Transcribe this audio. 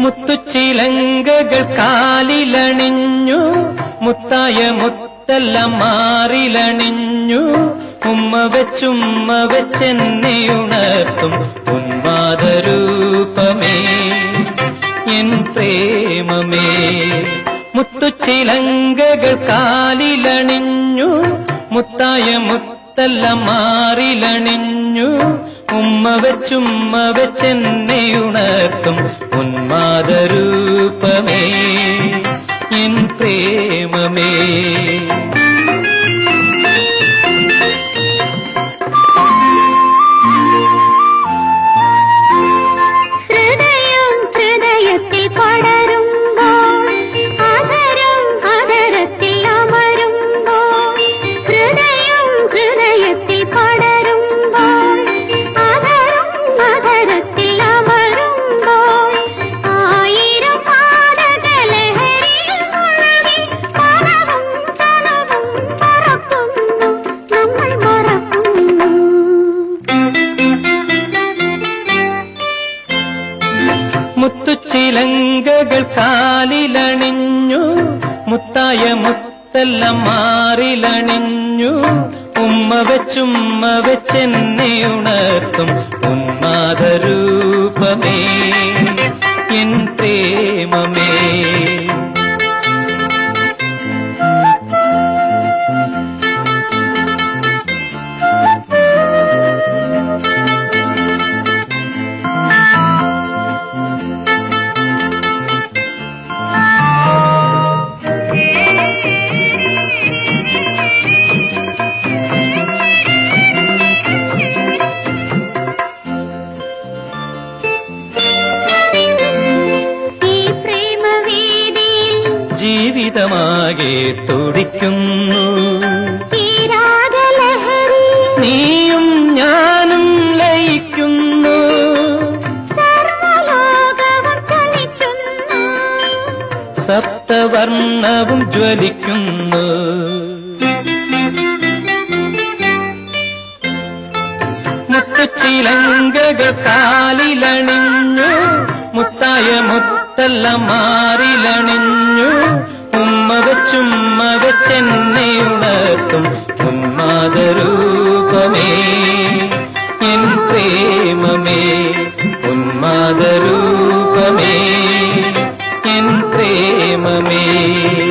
മുത്തുച്ചിലങ്കകൾ കാലിലണിഞ്ഞു മുത്തായ മുത്തെല്ലാം മാറിലണിഞ്ഞു ഉമ്മ വെച്ചുമ്മ വെച്ചെന്നെ ഉണർത്തും ഉന്മാദരൂപമേ എൻ പ്രേമമേ മുത്തുച്ചിലങ്കകൾ കാലിലണിഞ്ഞു മുത്തായ മുത്തെല്ലാം മാറിലണിഞ്ഞു ഉമ്മ വെച്ചുമ്മ വെച്ചെന്നെ ഉണർത്തും ഉന്മാദരൂപമേ എൻ പ്രേമമേ ഹൃദയം ഹൃദയത്തിൽ പടരുമ്പോൾ ആദരം ആദരത്തിൽ അമരുമ്പോൾ ഹൃദയം ഹൃദയത്തിൽ പടരുമ്പോൾ ആദരം ആദരത്തിൽ അമരുമ്പോൾ ആയിരം പാദകലഹരിയിൽ മുഴുകി പലവും തലവും മറക്കുന്നു നമ്മൾ മറക്കുന്നു മുത്തുച്ചിലങ്കകൾ കാലിലണിഞ്ഞു മുത്തായ മുത്തെല്ലാം മാറിലണിഞ്ഞു ഉമ്മ വെച്ചുമ്മ വെച്ചെന്നെ ഉണർത്തും ഉന്മാദരൂപമേ എൻ പ്രേമമേ ഈ പ്രേമവേദിയിൽ ജീവിതമാകെ തുടിക്കുന്നു തീരാതെ ലഹരി നീയും ഞാനും ലയിക്കുന്നു സർവലോകവും ചലിക്കുന്നു സപ്തവർണ്ണവും ജ്വലിക്കുന്നു മുത്തുച്ചിലങ്കകൾ കാലിലണിഞ്ഞു മുത്തായ മുത്തെല്ലാം മാറിലണിഞ്ഞു ഉമ്മ വെച്ചുമ്മ വെച്ചെന്നെ ഉണർത്തും ഉന്മാദരൂപമേ എൻ പ്രേമമേ ഉന്മാദരൂപമേ എൻ പ്രേമമേ